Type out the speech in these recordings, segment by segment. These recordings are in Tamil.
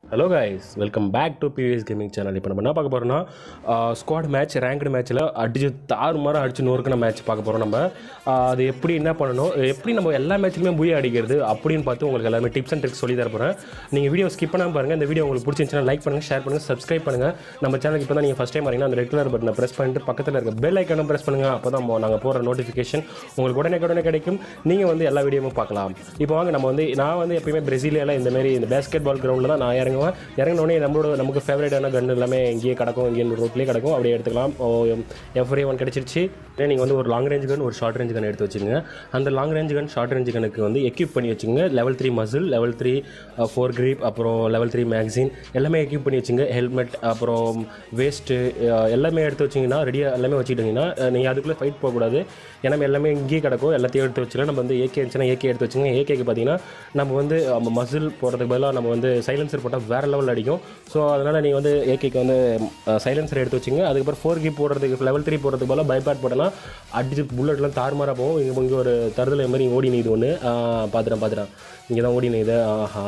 hello guys welcome back to P V S gaming channel இப்போ நம்ம என்ன பார்க்க போகிறோம்னா ஸ்குவாட் மேட்ச் ரேங்க்டு மேட்ச்சில் அடிச்சு தாறு மாதம் அடிச்சு நொறுக்கின மேட்ச் பார்க்க போகிறோம் நம்ம ஆஹ் அது எப்படி என்ன பண்ணணும் எப்படி நம்ம எல்லா மேட்ச்லையுமே புய அடிக்கிறது அப்படின்னு பார்த்து உங்களுக்கு எல்லாமே டிப்ஸ் அண்ட் ட்ரிக்ஸ் சொல்லி தர போகிறேன் நீங்கள் வீடியோ ஸ்கிப் பண்ணாமல் பாருங்கள் இந்த வீடியோ உங்களுக்கு பிடிச்சிருந்துச்சுன்னா லைக் பண்ணுங்கள் ஷேர் பண்ணுங்கள் சப்ஸ்கிரைப் பண்ணுங்கள் நம்ம சேனலுக்கு இப்போ தான் நீங்கள் ஃபஸ்ட் டைம் வரீங்கன்னா அந்த ரெட் கலர் பட்டனை ப்ரெஸ் பண்ணிட்டு பக்கத்தில் இருக்க பெல் ஐக்கனும் ப்ரெஸ் பண்ணுங்கள் அப்போ தான் நாங்கள் போகிற நோட்டிஃபிகேஷன் உங்களுக்கு உடனே உடனே கிடைக்கும் நீங்கள் வந்து எல்லா வீடியோவும் பார்க்கலாம் இப்போ வாங்க நம்ம வந்து நான் வந்து எப்பயுமே பிரேசிலியால இந்த மாதிரி இந்த பேஸ்கெட் பால் கிரவுண்டில் தான் நான் இறங்குவேன் இறங்கினோடனே நம்மளோட நமக்கு ஃபேவரட்டான கன் எல்லாமே இங்கேயே கிடக்கும் இங்கேயே ரோட்லேயே கிடக்கும் அப்படியே எடுத்துக்கலாம் எஃப்ரே ஒன் கிடச்சிருச்சு நீங்கள் வந்து ஒரு லாங் ரேஞ்ச் கன் ஒரு ஷார்ட் ரேஞ்ச் கன் எடுத்து வச்சுங்க அந்த long range gun short range கனுக்கு வந்து எக்யூப் பண்ணி வச்சுங்க level three muzzle level three foregrip அப்புறம் லெவல் த்ரீ மேக்சின் எல்லாமே எக்யூப் பண்ணி வச்சுங்க ஹெல்மெட் அப்புறம் வேஸ்ட்டு எல்லாமே எடுத்து வச்சிங்கன்னா ரெடியாக எல்லாமே வச்சுக்கிட்டிங்கன்னா நீங்கள் அதுக்குள்ளே ஃபைட் போகக்கூடாது ஏன்னா எல்லாமே இங்கேயே கிடக்கும் எல்லாத்தையும் எடுத்து வச்சுக்கலாம் நம்ம வந்து ஏகே இருந்துச்சுன்னா ஏகே எடுத்து வச்சுங்க ஏகேக்கு பார்த்தீங்கன்னா நம்ம வந்து மசில் போடுறதுக்கு பதிலாக நம்ம வந்து சைலன்சர் போட்டால் வேறு லெவலில் அடிக்கும் ஸோ அதனால் நீங்கள் வந்து ஏகேக்கு வந்து சைலன்சர் எடுத்து வச்சுங்க அதுக்கப்புறம் ஃபோர் கி போடுறதுக்கு லெவல் த்ரீ போடுறதுக்கு பதிலாக பைபேட் போட்டோன்னா அடிச்சு புல்லட்லாம் தாறுமாறாக போகும் இங்கே இங்கே ஒரு தருதலை மாதிரி ஓடி நீது ஒன்று பார்த்துட்டேன் பார்த்துட்டேன் இங்கே தான் ஓடி நீது ஆஹா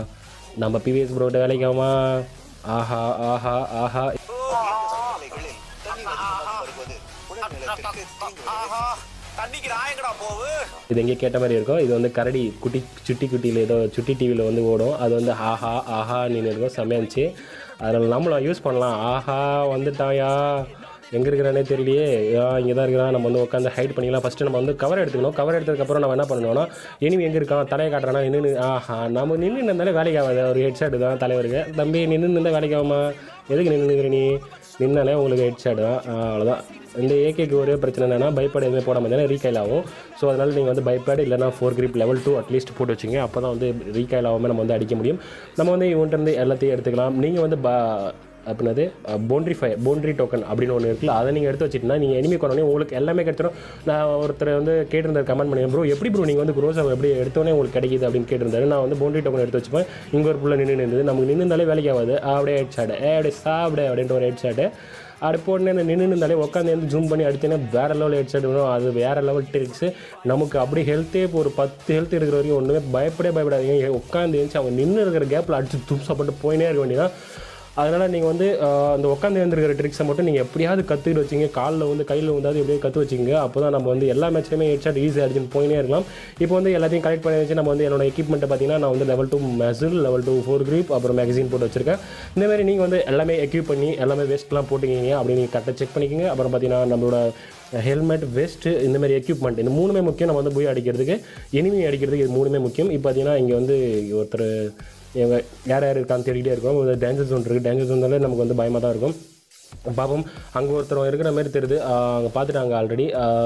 நம்ம பிவிஎஸ் ப்ரோட்ட வேலைக்காமா ஆஹா ஆஹா ஆஹா சாலைகளில் தண்ணி அதிகமாக வருவது உடல் நலத்திற்கு தீங்கு ஆஹா தண்ணிக்கு நான் எங்கடா போவு இது எங்கேயே கேட்ட மாதிரி இருக்கும் இது வந்து கரடி குட்டி சுட்டி குட்டியில் ஏதோ சுட்டி டிவியில் வந்து ஓடும் அது வந்து ஆஹா ஆஹா நின்று இருக்கும் செம்மையா இருந்துச்சு அதில் நம்மளும் யூஸ் பண்ணலாம் ஆஹா வந்துட்டாயா எங்கே இருக்கிறானே தெரியலையே இங்கே தான் இருக்கிறான் நம்ம வந்து உட்காந்து ஹைட் பண்ணிக்கலாம் ஃபஸ்ட்டு நம்ம வந்து கவர் எடுத்துக்கணும் கவர் எடுத்ததுக்கப்புறம் நம்ம என்ன பண்ணணும்னா இனிமே எங்கே இருக்கான் தலையை காட்டுறானா நின்று ஆஹா நம்ம நின்று இருந்தாலே வேலைக்கு ஆகாது ஒரு ஹெட் ஷாட் தான் தலைவருக்கு தம்பி நின்று இருந்தால் வேலைக்கு ஆகுமா எதுக்கு நின்று நிற்கிற நீ நின்னாலே உங்களுக்கு ஹெட் ஷாட் தான் அவ்வளோதான் இந்த ஏகேக்கு ஒரே பிரச்சனை என்னன்னா பைப்பேட் எதுவுமே போட முடியாது ரீகைல் ஆகும் ஸோ அதனால் நீங்கள் வந்து பைப்பேட் இல்லைனா foregrip level two at least போட்டு வச்சுங்க அப்போ தான் வந்து ரீகைல் ஆகாமல் நம்ம வந்து அடிக்க முடியும் நம்ம வந்து இவன்ட்டு இருந்து எல்லாத்தையும் எடுத்துக்கலாம் நீங்கள் வந்து ப அப்படின்னது பவுண்ட்ரி ஃபை பவுண்ட்ரி டோக்கன் அப்படின்னு ஒன்று இருக்குல்ல அதை நீங்கள் எடுத்து வச்சிட்டீங்கன்னா நீங்கள் எனிமி கொண்டோடனே உங்களுக்கு எல்லாமே கிடைச்சிடும் நான் ஒருத்தர் வந்து கேட்டிருந்தார் கமெண்ட் பண்ணி ப்ரோ எப்படி ப்ரோ நீங்கள் வந்து குரோஸை எப்படி எடுத்தோடனே உங்களுக்கு கிடைக்குது அப்படின்னு கேட்டிருந்தாரு நான் வந்து பவுண்ட்ரி டோக்கன் எடுத்து வச்சுப்பேன் இங்கே ஒரு புள்ள நின்று இருந்தது நமக்கு நின்று இருந்தாலே வேலைக்கு ஆகாது அப்படியே ஹெட் ஷாட் ஏ அப்படியே சாப்பிடு அப்படின்ட்டு ஒரு ஹெட் ஷாட்டு அப்படி போட்டு நின்று இருந்தாலே உட்காந்து வந்து ஜூம் பண்ணி அடிச்சேன்னா வேற லெவல் ஹெட் ஷாட் வரும் அது வேற லெவல் ட்ரிக்ஸு நமக்கு அப்படி ஹெல்த்தே இப்போ ஒரு பத்து ஹெல்த் இருக்கிற வரைக்கும் ஒன்றுமே பயப்படவே பயப்படாதீங்க உட்காந்து எழுந்துச்சு அவங்க நின்று இருக்கிற கேப்பில் அடிச்சு தும்சப்பட்டு போயினே இருக்க வேண்டியதான் அதனால் நீங்கள் வந்து ஆஹ், அந்த உட்காந்து எழுந்திருக்கிற ட்ரிக்ஸை மட்டும் நீங்கள் எப்படியாவது கற்றுக்கிட்டு வச்சிங்க காலில் வந்து கையில் வந்தாது எப்படியே கற்று வச்சிங்க அப்போ தான் நம்ம வந்து எல்லா மேட்ச்லையுமே ஹெட் ஷாட் ஈஸியாக அடிச்சுன்னு போயினே இருக்கலாம் இப்போ வந்து எல்லாத்தையும் கலெக்ட் பண்ணி வச்சு நம்ம வந்து என்னோட எக்யூப்மெண்ட்டை பார்த்தீங்கன்னா நான் வந்து level two muzzle level two foregrip அப்புறம் மேகசின் போட்டு வச்சிருக்கேன் இந்த மாதிரி நீங்கள் வந்து எல்லாமே எக்யூப் பண்ணி எல்லாமே வேஸ்ட்லாம் போட்டுக்கிங்க அப்படின்னு நீங்கள் கரெக்டாக செக் பண்ணிக்கோங்க அப்புறம் பார்த்தீங்கன்னா நம்மளோட ஹெல்மெட் வெஸ்ட்டு இந்த மாதிரி எக்யூப்மெண்ட் இந்த மூணுமே முக்கியம் நம்ம வந்து போய் அடிக்கிறதுக்கு எனிமி அடிக்கிறதுக்கு இது மூணுமே முக்கியம் இப்போ பார்த்தீங்கன்னா இங்கே வந்து ஒருத்தர் இவங்க யார் யார் இருக்கான்னு தேடிட்டே இருக்கோம் ஒரு டேஞ்சர் ஜோன் இருக்குது டேஞ்சர் ஜோன்னாலே நமக்கு வந்து பயமாக தான் இருக்கும் பாப்போம் அங்கே ஒருத்தர் இருக்கிற மாதிரி தெரியுது அங்கே பார்த்துட்டாங்க ஆல்ரெடி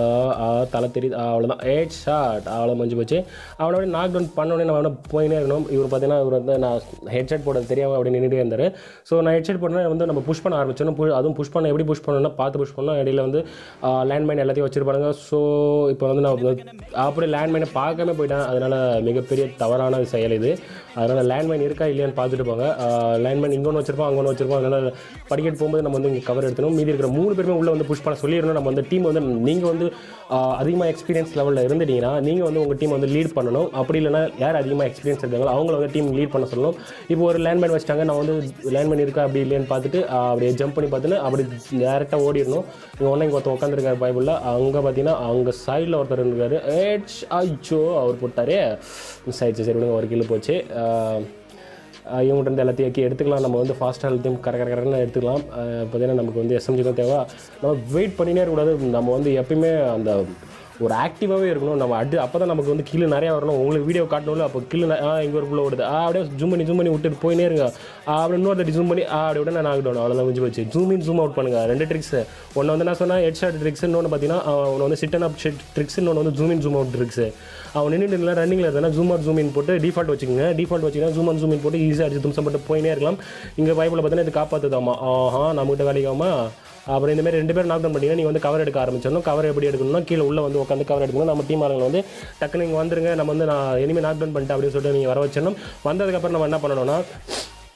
தலை தெரியுது அவ்வளோதான் எயிட் ஷாட் அவ்வளோ முடிஞ்சு போச்சு அவனோட நாக் டவுன் பண்ணோடனே நம்ம அவனை போயினே இருக்கணும் இவர் பார்த்தீங்கன்னா இவர் வந்து நான் ஹெட் ஷாட் போட தெரியாமல் அப்படி நின்றுட்டே இருந்தார் ஸோ நான் ஹெட் ஷாட் போட்டோன்னே வந்து நம்ம புஷ் பண்ண ஆரம்பிச்சோம் புஷ் அதுவும் புஷ் பண்ண எப்படி புஷ் பண்ணணும்னா பார்த்து புஷ் பண்ணோம் இடையில வந்து லேண்ட்மைன் எல்லாத்தையும் வச்சிருப்பாங்க ஸோ இப்போ வந்து நான் வந்து அப்படியே லேண்ட்மைனை பார்க்காம போயிட்டேன் அதனால் மிகப்பெரிய தவறான செயல் இது அதனால் லேண்ட்மைன் இருக்கா இல்லையான்னு பார்த்துட்டு போங்க லேண்ட்மைன் இங்கே ஒன்று வச்சிருப்போம் அங்கே ஒன்று வச்சிருப்போம் அதனால் படிக்கட்டு போகும்போது நம்ம வந்து இங்கே கவர் எடுத்தணும் மீதி இருக்கிற மூணு பேருமே உள்ளே வந்து புஷ் பண்ண சொல்லிடணும் நம்ம வந்து டீம் வந்து நீங்கள் வந்து அதிகமாக எக்ஸ்பீரியன்ஸ் லெவலில் இருந்துட்டீங்கன்னா நீங்கள் வந்து உங்கள் டீம் வந்து லீட் பண்ணணும் அப்படி இல்லைனா யார் அதிகமாக எக்ஸ்பீரியன்ஸ் இருக்காங்களோ அவங்கள வந்து டீம் லீட் பண்ண சொல்லணும் இப்போ ஒரு லேண்ட்மைன் வச்சிட்டாங்க நான் வந்து லேண்ட்மைன் இருக்கா அப்படி இல்லையான்னு பார்த்துட்டு ஆஹ், அப்படியே ஜம்ப் பண்ணி பார்த்துட்டு அப்படி டேரெக்டாக ஓடிடணும் இங்கே ஒன்றா இங்கே ஒருத்தர் உட்காந்துருக்காரு பைபிளில் அங்கே பார்த்தீங்கன்னா அவங்க சைடில் ஒருத்தர் இருக்காரு ஏட்ஸ் ஐச்சோ அவர் போட்டாரே மிஸ் ஆயிடுச்சு சரி விடுங்க ஒரு கிலோ போச்சு ஆஹ், ஆஹ் இவங்ககிட்ட இருந்து எல்லாத்தையும் எக்கி எடுத்துக்கலாம் நம்ம வந்து ஃபாஸ்ட்டாக எல்லாத்தையும் கர கர கரன்னு எடுத்துக்கலாம் ஆஹ் பார்த்தீங்கன்னா நமக்கு வந்து எஸ்எம்ஜி தான் தேவை நம்ம வெயிட் பண்ணினே இருக்கக்கூடாது நம்ம வந்து எப்பயுமே அந்த ஒரு ஆக்டிவாகவே இருக்கணும் நம்ம அடி அப்போ தான் நமக்கு வந்து கீழே நிறையா வரணும் உங்களுக்கு வீடியோ காட்டணும்ல அப்போ கீழே ஆ இங்கே ஒரு புள்ள ஓடுது ஆ அப்படியே ஜூம் பண்ணி ஜூம் பண்ணி விட்டுட்டு போயினே இருங்க ஆ, அப்படியே இன்னொரு ஜூம் பண்ணி ஆ அப்படி விட நான் ஆகிடணும் அவ்வளோதான் முடிஞ்சு போச்சு ஜூம் இன் ஜூம் அவுட் பண்ணுங்க ரெண்டு ட்ரிக்ஸ் ஒன்று வந்து நான் சொன்னால் ஹெட் ஷாட் ட்ரிக்ஸ் இன்னொன்று பார்த்தீங்கன்னா ஒன்று வந்து சிட்டன் அப் ஷிட் ட்ரிக்ஸ் இன்னொன்று வந்து zoom in zoom out tricks அவன் நின்றுட்டு இல்லை ரன்னிங்கில் இருந்தால் ஜூம் அவுட் ஜூம் இன் போட்டு டிஃபால்ட் வச்சுக்கோங்க டிஃபால்ட் வச்சிங்கன்னா ஜூம் அவுட் ஜூம் இன் போட்டு ஈஸியாக அடிச்சு தும்சம் போட்டு போயினே இருக்கலாம் இங்கே பைபிள் பார்த்தீங்கன்னா இது காப்பாற்றுதாமா ஆஹா நம்மகிட்ட வேலைக்காமா அப்புறம் இந்த மாதிரி ரெண்டு பேர் நாக் டவுன் பண்ணிங்கன்னா நீ வந்து கவர் எடுக்க ஆரம்பிச்சிடணும் கவர் எப்படி எடுக்கணும்னா கீழே உள்ள வந்து உட்காந்து கவர் எடுக்கணும் நம்ம டீம் ஆளுங்க வந்து டக்குனு இங்கே வந்துருங்க நம்ம வந்து நான் இனிமேல் நாக் டவுன் பண்ணிட்டேன் அப்படின்னு சொல்லிட்டு நீங்கள் வர வச்சிடணும் வந்ததுக்கப்புறம் நம்ம என்ன பண்ணணும்னா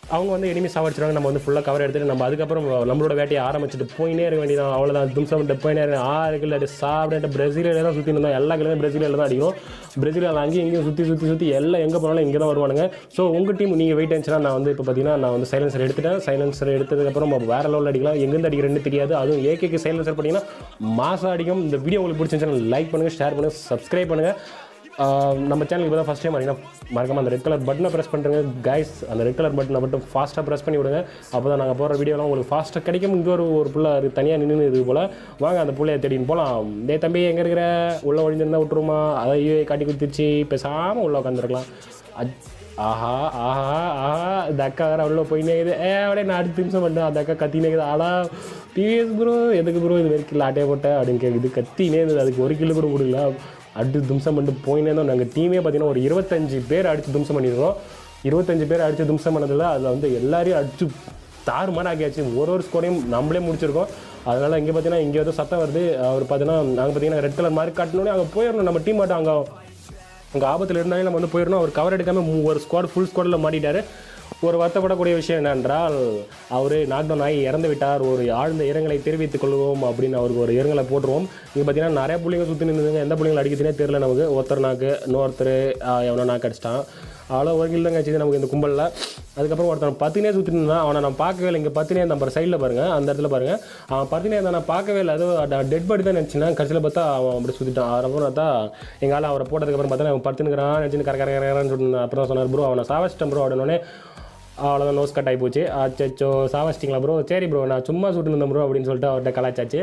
அவங்க வந்து எனிமி சாவடிச்சிருவாங்க நம்ம வந்து ஃபுல்லாக கவர் எடுத்துட்டு நம்ம அதுக்கப்புறம் நம்மளோட வேட்டையை ஆரம்பிச்சுட்டு போயினே இருக்க வேண்டியதான் அவ்வளோதான் தும்சம் பண்ணிட்டு போயினே இருக்க ஆறு கிலோ அடி சாப்பிட்டு பிரேசிலில் தான் சுற்றி இருந்தோம் எல்லா கிலோமே பிரேசிலில் தான் அடிக்கும் பிரேசிலில் அங்கேயும் இங்கேயும் சுற்றி சுற்றி சுற்றி எல்லாம் எங்கே போனாலும் இங்கே தான் வருவானுங்க ஸோ உங்கள் டீம் நீங்கள் வெயிட் ஆச்சுன்னா நான் வந்து இப்போ பார்த்தீங்கன்னா நான் வந்து சைலன்சர் எடுத்துட்டேன் சைலன்சர் எடுத்ததுக்கப்புறம் நம்ம வேறு லெவலில் அடிக்கலாம் எங்கேருந்து அடிக்கிறேன்னு தெரியாது அதுவும் ஏகேக்கு சைலன்சர் பண்ணிங்கன்னா மாதம் அடிக்கும் இந்த வீடியோ உங்களுக்கு பிடிச்சிருந்துச்சுன்னா லைக் பண்ணுங்கள் ஷேர் பண்ணுங்கள் சப்ஸ்கிரைப் பண்ணுங்கள் ஆஹ் நம்ம சேனலுக்கு இப்போ தான் ஃபஸ்ட் டைம் வரீங்கன்னா மறக்காம அந்த ரெட் கலர் பட்டனை ப்ரெஸ் பண்ணுறங்க கைஸ் அந்த ரெட் கலர் பட்டனை மட்டும் ஃபாஸ்ட்டாக ப்ரெஸ் பண்ணி விடுங்க அப்போ தான் நாங்கள் போகிற வீடியோலாம் உங்களுக்கு ஃபாஸ்ட்டாக கிடைக்கும் இங்கே ஒரு ஒரு புள்ள தனியாக நின்று இது போல் வாங்க அந்த புள்ளைய தேடின்னு போகலாம் டே தம்பி எங்கே இருக்கிற உள்ளே ஒழிஞ்சிருந்தா விட்டுருமா அதை ஐயோ காட்டி குத்திருச்சு பேசாமல் உள்ளே உட்காந்துருக்கலாம் அச் ஆஹா ஆஹா ஆஹா இந்த அக்கா வேறு உள்ள போயினே இருக்குது ஏ அப்படியே நான் அடுத்த நிமிஷம் பண்ணேன் அந்த அக்கா கத்தினே இருக்குது ஆடா பிவிஎஸ் ப்ரோ எதுக்கு ப்ரோ இது வரைக்கும் கிலோ ஆட்டையே போட்டேன் அப்படின்னு கேட்குது கத்தினே இருந்தது அதுக்கு ஒரு கிலோ கூட கொடுக்கல அடிச்சு தும்சம் பண்ணிட்டு போயினே இருந்தோம் நாங்கள் டீமே பார்த்தீங்கன்னா ஒரு இருபத்தஞ்சு பேர் அடிச்சு தும்சம் பண்ணியிருக்கோம் இருபத்தஞ்சு பேர் அடிச்சு தும்சம் பண்ணதில் அதில் வந்து எல்லாரையும் அடிச்சு தாறுமாறு ஆக்கியாச்சு ஒரு ஒரு ஸ்கோரையும் நம்மளே முடிச்சிருக்கோம் அதனால் இங்கே பார்த்தீங்கன்னா இங்கே வந்து சத்தம் வருது அவர் பார்த்தீங்கன்னா நாங்கள் பார்த்தீங்கன்னா ரெட் கலர் மாதிரி காட்டினோடனே அங்கே போயிடணும் நம்ம டீம் மட்டும் அங்கே அங்கே ஆபத்தில் இருந்தாலே நம்ம வந்து போயிடணும் அவர் கவர் எடுக்காமல் மூ- ஒரு ஸ்குவாட் ஃபுல் ஸ்குவாடில் மாட்டிட்டாரு ஒரு வருத்தப்படக்கூடிய விஷயம் என்னென்றால் அவர் நாக்டவுன் ஆகி இறந்து விட்டார் ஒரு ஆழ்ந்த இரங்கலை தெரிவித்துக் கொள்வோம் அப்படின்னு அவருக்கு ஒரு இரங்கலை போட்டுருவோம் இங்கே பார்த்தீங்கன்னா நிறைய புள்ளைங்க சுற்றி நின்றுங்க எந்த புள்ளைங்களை அடிக்கிறதுனே தெரியல நமக்கு ஒருத்தர் நாக்கு இன்னொருத்தர் ஆஹ், எவனோ நாக்கு அடிச்சிட்டான் அவ்வளோ ஒரு கில் தான் கிடச்சிது நமக்கு இந்த கும்பலில் அதுக்கப்புறம் ஒருத்தன் பத்தினே சுற்றிட்டு இருந்தான் அவனை நான் பார்க்கவே இல்லை இங்கே பத்தினே நம்பர் சைடில் பாருங்கள் அந்த இடத்துல பாருங்கள் அவன் பத்தினே இருந்தான் நான் பார்க்கவே இல்லை அது டெட் பாடி தான் நினச்சினா கடைசியில் பார்த்தா அவன் அப்படி சுற்றிட்டான் அதுக்கப்புறம் பார்த்தா எங்கள் ஆள் அவரை போட்டதுக்கப்புறம் பார்த்தா அவன் பத்துனுக்கிறான் நினச்சின்னு கர கர கரன்னு சொன்ன அப்புறம் தான் சொன்னார் ப்ரோ அவனை சாவச்சிட்டேன் ப்ரோ அப்படின்னோடனே அவ்வளோதான் நோஸ் கட் ஆகி போச்சு அச்சோ சாவச்சிட்டிங்களா ப்ரோ சரி ப்ரோ நான் சும்மா சுட்டு இருந்தேன் ப்ரோ அப்படின்னு சொல்லிட்டு அவர்கிட்ட கலாச்சாச்சு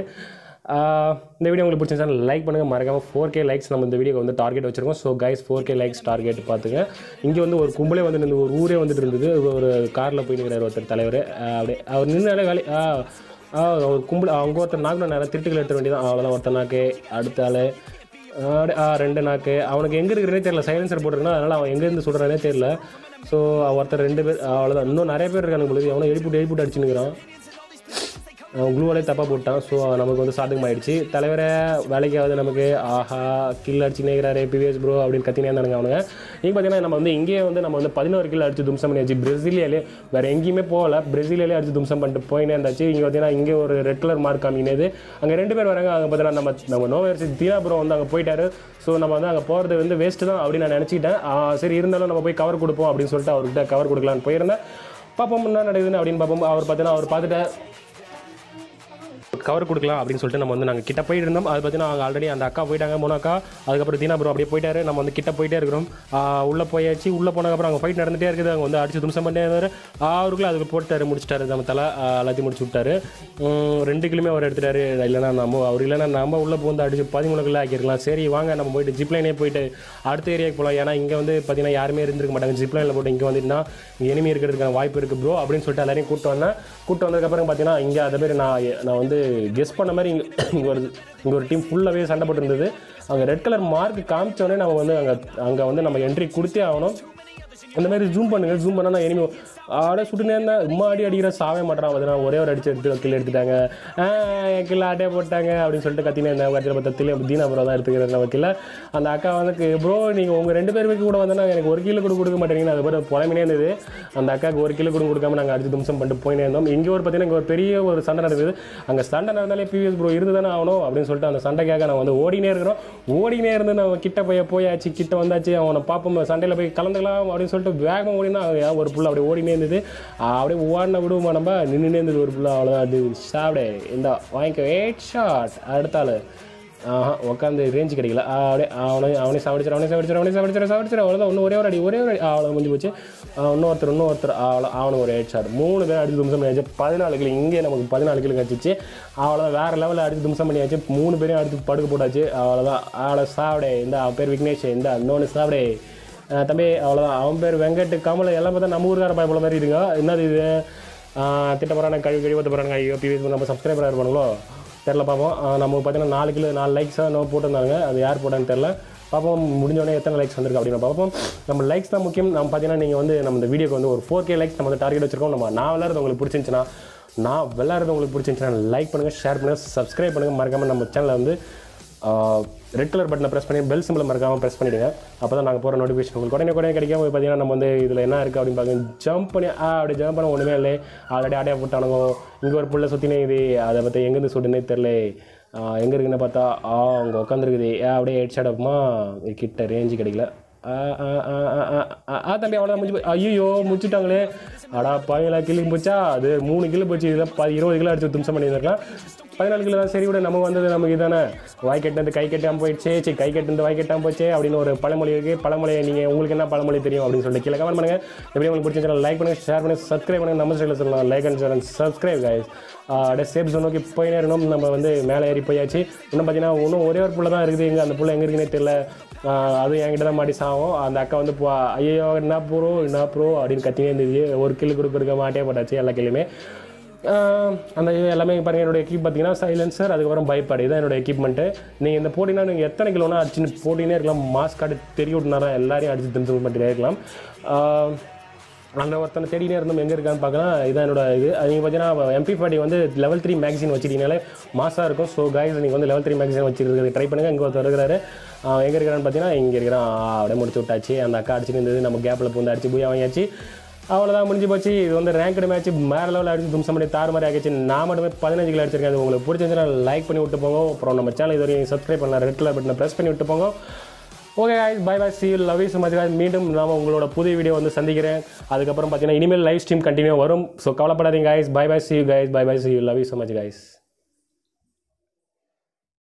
ஆஹ் இந்த வீடியோ உங்களுக்கு பிடிச்சிருந்தா லைக் பண்ணுங்கள் மறக்காமல் ஃபோர் கே லைக்ஸ் நம்ம இந்த வீடியோக்கு வந்து டார்கெட் வச்சிருக்கோம் so guys four K likes target பார்த்துங்க இங்கே வந்து ஒரு கும்பலே வந்து நின்று ஒரு ஊரே வந்துட்டு இருந்தது ஒரு காரில் போய் நிற்கிறார் ஒருத்தர் தலைவர் ஆஹ் அப்படியே அவர் நின்னாலே வேலை ஆஹ் ஆஹ் ஒரு கும்பல் அவங்க ஒருத்தர் நாக்கு நேரம் திருட்டுகள் எடுத்த வேண்டியதான் அவ்வளோதான் ஒருத்தர் நாக்கு அடுத்த ஆள் அப்படியே ஆ ரெண்டு நாக்கு அவனுக்கு எங்கே இருக்கிறனே தெரியல சைலன்சர் போட்டிருக்கா அதனால் அவன் எங்கேருந்து சொல்கிறானே தெரியல ஸோ ஒருத்தர் ரெண்டு பேர் அவ்வளோதான் இன்னும் நிறைய பேர் இருக்கானுங்க பொழுது அவனை எழுப்பிட்டு எழுப்பிட்டு அடிச்சுன்னுக்கிறான் அவன் க்ளூவாலே தப்பாக போட்டான் ஸோ நமக்கு வந்து சாதகமாயிடுச்சு தலைவரை வேலைக்காவது நமக்கு ஆஹா கில் அடிச்சு நேக்கிறாரு பிவிஎஸ் ப்ரோ அப்படின்னு கத்தினே இருந்தானுங்க அவனுங்க இங்கே பார்த்தீங்கன்னா நம்ம வந்து இங்கேயே வந்து நம்ம வந்து பதினோரு கில் அடிச்சு தும்சம் பண்ணியாச்சு பிரேசிலியாலே வேறு எங்கேயுமே போகல பிரேசிலியாலே அடிச்சு தும்சம் பண்ணிட்டு போயினே இருந்தாச்சு இங்கே பார்த்தீங்கன்னா இங்கே ஒரு ரெட் கலர் மார்க் காமினது அங்கே ரெண்டு பேர் வராங்க அங்கே பார்த்தீங்கன்னா நம்ம நம்ம நோவர்சி தீனா ப்ரோ வந்து அங்கே போயிட்டாரு ஸோ நம்ம வந்து அங்கே போகிறது வந்து வேஸ்ட்டு தான் அப்படின்னு நான் நினச்சிக்கிட்டேன் ஆ, சரி இருந்தாலும் நம்ம போய் கவர் கொடுப்போம் அப்படின்னு சொல்லிட்டு அவர்கிட்ட கவர் கொடுக்கலான்னு போயிருந்தேன் பார்ப்போம் என்ன நடக்குதுன்னு அப்படின்னு பார்ப்போம் அவர் பார்த்தீங்கன்னா அவர் பார்த்துட்டு கவர் கொடுக்கலாம் அப்படின்னு சொல்லிட்டு நம்ம வந்து நாங்கள் கிட்ட போயிட்டு இருந்தோம் அது பார்த்தீங்கன்னா அவங்க ஆல்ரெடி அந்த அக்கா போயிட்டாங்க மூணு அக்கா அதுக்கப்புறம் தீனா ப்ரோ அப்படியே போயிட்டாரு நம்ம வந்து கிட்ட போயிட்டே இருக்கிறோம் ஆஹ் உள்ள போயாச்சு உள்ள போனதுக்கப்புறம் அங்கே ஃபைட் நடந்துட்டே இருக்குது அவங்க வந்து அடிச்சு தும்சம் பண்ணிட்டே இருந்தாரு அவருக்குள்ள அதுக்கு போட்டாரு முடிச்சிட்டாரு நம்ம தலை ஆஹ் எல்லாத்தையும் முடிச்சு விட்டாரு உம், ரெண்டு கிலுமே அவர் எடுத்துட்டாரு இல்லைன்னா நம்ம அவர் இல்லைன்னா நம்ம உள்ள வந்து அடிச்சு பதிமூணு கிலோ ஆக்கியிருக்கலாம் சரி வாங்க நம்ம போயிட்டு ஜிப்லைனே போயிட்டு அடுத்த ஏரியாவுக்கு போகலாம் ஏன்னா இங்கே வந்து பார்த்தீங்கன்னா யாருமே இருந்திருக்க மாட்டாங்க ஜிப்லைனில் போட்டு இங்கே வந்துட்டுனா எனிமி இருக்கிறதுக்கான வாய்ப்பு இருக்குது ப்ரோ அப்படின்னு சொல்லிட்டு எல்லாரையும் கூப்பிட்டு வந்தேன் கூப்பிட்டு வந்ததுக்கப்புறம் பார்த்தீங்கன்னா இங்கே அதை பேர் நான் நான் வந்து கெஸ் பண்ண மாதிரி இங்கே இங்கே ஒரு இங்கே ஒரு டீம் ஃபுல்லாகவே சண்டை போட்டு இருந்தது அங்கே ரெட் கலர் மார்க் காமிச்சோடனே நம்ம வந்து அங்கே அங்கே வந்து நம்ம என்ட்ரி கொடுத்தே ஆகணும் அந்த மாதிரி ஜூம் பண்ணுங்க ஜூம் பண்ணா நான் எனிமி ஆடே சுட்டுனே இருந்தேன் உம்மா அடி அடிக்கிற சாவே மாட்டான் பார்த்தீங்கன்னா ஒரே ஒரு அடிச்சு எடுத்து கில் எடுத்துட்டாங்க ஆ, என் கில்ல ஆட்டே போட்டாங்க அப்படின்னு சொல்லிட்டு கத்தினே இருந்தேன் கத்தியில் பார்த்தா திலே தீனா ப்ரோ தான் எடுத்துக்கிறேன் நம்ம கில்ல அந்த அக்கா வந்து ப்ரோ நீங்கள் உங்கள் ரெண்டு பேருக்கு கூட வந்தோன்னா எனக்கு ஒரு கிலோ கூட கொடுக்க மாட்டேங்கன்னு அது மாதிரி புலமினே இருந்தது அந்த அக்காவுக்கு ஒரு கிலோ கூட கொடுக்காம நாங்கள் அடிச்சு தும்சம் பண்ணிட்டு போயினே இருந்தோம் இங்கே ஒரு பார்த்தீங்கன்னா இங்கே ஒரு பெரிய ஒரு சண்டை நடக்குது அங்கே சண்டை நடந்தாலே பிவிஎஸ் ப்ரோ இருந்து தானே ஆகணும் அப்படின்னு சொல்லிட்டு அந்த சண்டைக்காக நான் வந்து ஓடினே இருக்கிறோம் ஓடினே இருந்து நம்ம கிட்ட போய் போயாச்சு கிட்ட வந்தாச்சு அவனை பார்ப்போம் சண்டையில் போய் கலந்துக்கலாம் அப்படின்னு சொல்லிட்டு வேகமாக ஓடினா அவன் ஒரு புள்ள அப்படியே ஓடினே இருந்தது அப்படியே ஓடின விடுவோமா நம்ம நின்றுனே இருந்தது ஒரு புள்ள அவ்வளோதான் அது சாப்பிடு இந்த வாங்கிக்கோ எயிட் ஷாட் அடுத்த ஆள் ஆஹா உட்காந்து ரேஞ்சு கிடைக்கல ஆ, அப்படியே அவனை அவனே சாப்பிடுச்சு அவனே சாப்பிடுச்சு அவனே சாப்பிடுச்சு சாப்பிடுச்சு அவ்வளோதான் இன்னும் ஒரே ஒரு அடி ஒரே ஒரு அடி அவ்வளோ முடிஞ்சு போச்சு ஆ, இன்னொருத்தர் இன்னொருத்தர் அவ்வளோ அவனுக்கு ஒரு எயிட் ஷாட் மூணு பேர் அடிச்சு தும்சம் பண்ணியாச்சு பதினாலு கிலோ இங்கே நமக்கு பதினாலு கிலோ கிடச்சிச்சு அவ்வளோதான் வேறு லெவலில் அடிச்சு தும்சம் பண்ணியாச்சு மூணு பேரையும் அடிச்சு படுக்க போட்டாச்சு அவ்வளோதான் அவ்வளோ சாப்பிடே இந்த அவன் பேர் விக்னேஷ் இந்த இன்னொன்று சாப்பிடே ஆ, தம்பி அவ்வளோதான் அவன் பேர் வெங்கட் கமல் எல்லாம் பார்த்தா நம்ம ஊருக்கார பாய் போல மாதிரி இருங்க என்னது இது திட்டப்பறான கழுவி கழிவு போகிறாங்க ஐயோ பிவிஎஸ் நம்ம சப்ஸ்கிரைபர் இருப்பாங்களோ தெரில பார்ப்போம் ஆ, நம்ம பார்த்தீங்கன்னா நாலு கிலோ நாலு லைக்ஸாக நம்ம போட்டிருந்தாங்க அது யார் போட்டான்னு தெரில பார்ப்போம் முடிஞ்சோடனே எத்தனை லைக்ஸ் வந்திருக்கு அப்படின்னு பார்ப்போம் நம்ம லைக்ஸ் தான் முக்கியம் நம்ம பார்த்தீங்கன்னா நீங்கள் வந்து நம்ம இந்த வீடியோக்கு வந்து ஒரு ஃபோர் கே லைக்ஸ் நம்ம வந்து டார்கெட் வச்சிருக்கோம் நம்ம நான் விளாட்றது உங்களுக்கு பிடிச்சிருந்துச்சுன்னா நான் விளாட்றது உங்களுக்கு பிடிச்சிருந்துச்சுன்னா லைக் பண்ணுங்கள் ஷேர் பண்ணுங்கள் சப்ஸ்கிரைப் பண்ணுங்கள் மறக்காமல் நம்ம சேனலை வந்து ரெட் கலர் பட்டனை ப்ரெஸ் பண்ணி பெல் சிம்பிளை மறக்காமல் ப்ரெஸ் பண்ணிவிடுங்க அப்போ தான் நாங்கள் போகிற நோட்டிஃபிகேஷன் உங்களுக்கு உடனே உடனே கிடைக்கும் போய் பார்த்தீங்கன்னா நம்ம வந்து இதில் என்ன இருக்குது அப்படின்னு பார்க்க ஜம்ப் பண்ணி ஆ அப்படி ஜம்ப் பண்ண ஒன்றுமே இல்லை ஆல்ரெடி ஆடையாக போட்டானுங்க இங்கே ஒரு புள்ள சுற்றினே இது அதை பற்றி எங்கேருந்து சுடுனே தெரில எங்கே இருக்குன்னு பார்த்தா ஆ அங்கே உட்காந்துருக்குது ஏ அப்படியே ஹெட் ஷாடப்புமா கிட்ட ரேஞ்சு கிடைக்கல ஆ, ஆ, ஆ, ஆ, ஆ, ஆ, ஆ தம்பி அவ்வளோதான் முடிஞ்சு போய் ஐயோ முடிச்சுட்டாங்களே அடா பாவங்களா கிளி போச்சா அது மூணு கிலோ போச்சு இதில் ப இருபது கிலோ அடிச்சு தும்சம் பண்ணியிருக்கலாம் பதினாலு கிலோ தான் சரி விட நம்ம வந்தது நமக்கு இதானே வாய் கட்டினது கை கட்டாமல் போயிடுச்சே சரி கை கட்டினது வாய் கட்டாமல் போச்சே அப்படின்னு ஒரு பழமொழி இருக்குது பழமொழியை நீங்கள் உங்களுக்கு என்ன பழமொழி தெரியும் அப்படின்னு சொல்லிட்டு கீழே கமெண்ட் பண்ணுங்கள் எப்படி உங்களுக்கு பிடிச்சிருந்தா லைக் பண்ணுங்கள் ஷேர் பண்ணுங்கள் சப்ஸ்கிரைப் பண்ணுங்கள் நம்ம சைடில் சொல்லலாம் like and share and subscribe guys அப்படியே சேஃப் ஜோன் நோக்கி போயினே இருக்கணும் நம்ம வந்து மேலே ஏறி போயாச்சு இன்னும் பார்த்தீங்கன்னா இன்னும் ஒரே ஒரு புள்ள தான் இருக்குது எங்கே அந்த புள்ள எங்கே இருக்குன்னே தெரியல ஆஹ் அதுவும் என்கிட்ட தான் மாட்டி சாவும் அந்த அக்கா வந்து போ ஐயோ என்ன ப்ரோ என்ன ப்ரோ அப்படின்னு கத்தினே இருந்துச்சு ஒரு கில்லு கொடுக்க கொடுக்க மாட்டே போட்டாச்சு எல்லா கில்லுமே ஆஹ் அந்த இது எல்லாமே பாருங்கள் என்னோட எக்யூப் பார்த்தீங்கன்னா சைலன்சர் அதுக்கப்புறம் பைப்பாடு இதான் என்னோட எக்யூப்மெண்ட்டு நீங்கள் இந்த போட்டினா நீங்கள் எத்தனை கிலோனா அடிச்சுன்னு போட்டினே இருக்கலாம் மாஸ்க் கார்டு தெரிய விட்டுனாரா எல்லாரையும் அடிச்சு திருந்து பண்ணிட்டே இருக்கலாம் ஆஹ் அந்த ஒருத்தனை தேடினே இருந்தோம் எங்கே இருக்கான்னு பார்க்கலாம் இதான் என்னோட இது அது நீங்கள் பார்த்தீங்கன்னா எம்பி ஃபார்ட்டி வந்து லெவல் த்ரீ மேக்ஸின் வச்சிட்டீங்கனாலே மாசாக இருக்கும் ஸோ கைஸ் நீங்கள் வந்து லெவல் த்ரீ மேக்ஸின் வச்சிருக்கிறது ட்ரை பண்ணுங்கள் இங்கே ஒருத்தர் இருக்கிறாரு அவன் எங்கே இருக்கிறான்னு பார்த்தீங்கன்னா இங்கே இருக்கிறான் ஆ, அப்படியே முடிச்சு விட்டாச்சு அந்த அக்கா அடிச்சுட்டு இருந்தது நம்ம கேப்பில் பூந்து அடிச்சு போய் வாங்கியாச்சு அவ்வளோதான் முடிஞ்சு போச்சு இது வந்து ரேங்க்டு மேட்ச் வேறு லெவலில் அடிச்சு தும்சம் பண்ணி தாறு மாதிரி ஆகிடுச்சு நான் மட்டுமே பதினஞ்சு கிலோ அடிச்சிருக்கேன் அது உங்களுக்கு பிடிச்சிருந்துச்சுன்னா லைக் பண்ணி விட்டு போங்க அப்புறம் நம்ம சேனல் இது வரைக்கும் சப்ஸ்கிரைப் பண்ணலாம் ரெட் கலர் பட்டனை ப்ரெஸ் பண்ணி விட்டு போங்க okay guys bye bye see love you much guys மீண்டும் நாம உங்களோட புதிய வீடியோ வந்து சந்திக்கிறேன் அதுக்கப்புறம் பார்த்தீங்கன்னா இனிமேல் லைவ் ஸ்ட்ரீம் கண்டினியூ வரும் ஸோ கவலைப்படாதீங்க guys bye bye see you guys bye bye see you love you so much guys